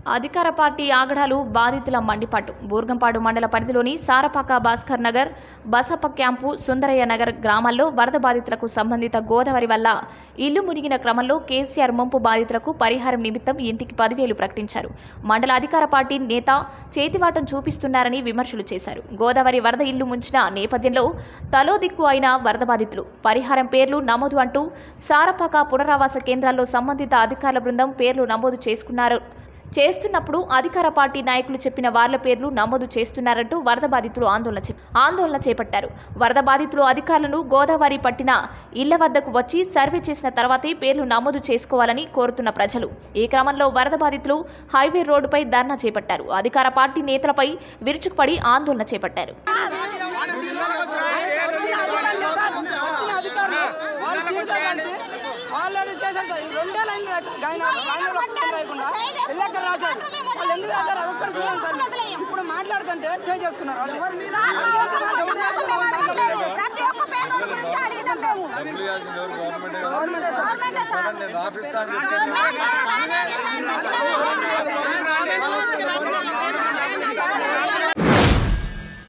అధికార పార్టీ ఆగడాలు బాధితుల మండిపాటు బూర్గంపాడు మండల పరిధిలోని సారపాక భాస్కర్ నగర్ బసప్ప క్యాంపు సుందరయ్య నగర్ గ్రామాల్లో వరద బాధితులకు సంబంధిత గోదావరి వల్ల ఇల్లు మునిగిన క్రమంలో కేసీఆర్ ముంపు బాధితులకు పరిహారం నిమిత్తం ఇంటికి పదివేలు ప్రకటించారు మండల అధికార పార్టీ నేత చేతివాటం చూపిస్తున్నారని విమర్శలు చేశారు గోదావరి వరద ఇల్లు ముంచిన నేపథ్యంలో తలో దిక్కు అయిన వరద బాధితులు పరిహారం పేర్లు నమోదు అంటూ సారపాక పునరావాస కేంద్రాల్లో సంబంధిత అధికారుల బృందం పేర్లు నమోదు చేసుకున్నారు చేస్తున్నప్పుడు అధికార పార్టీ నాయకులు చెప్పిన వార్ల పేర్లు నమోదు చేస్తున్నారంటూ వరద బాధితులు ఆందోళన చే- ఆందోళన చేపట్టారు వరద బాధితులు అధికారులను గోదావరి పట్టిన ఇళ్ల వద్దకు వచ్చి సర్వే చేసిన తర్వాతే పేర్లు నమోదు చేసుకోవాలని కోరుతున్న ప్రజలు ఈ క్రమంలో వరద బాధితులు హైవే రోడ్డుపై ధర్నా చేపట్టారు అధికార పార్టీ నేతలపై విరుచుకుపడి ఆందోళన చేపట్టారు వచ్చిన అధికారులు వాళ్ళు తీర్చాలంటే వాళ్ళు అది చేశారు సార్. ఈ రెండే లైన్లు రాశారు గాయన గాయనలో ఒక్కటి రాయకుండా ఎల్లెక్కడ రాశారు వాళ్ళు ఎందుకు రాశారు అదొక్కటి చూడండి సార్ మీరు. ఇప్పుడు మాట్లాడుతుంటే చేంజ్ చేసుకున్నారు వాళ్ళు ఎవరు మీరు? ప్రతి ఒక్క పేదోడి గురించి అడిగినాం మేము గవర్నమెంట్ సార్. గవర్నమెంటే సార్ నేను రాపిస్తాను మేము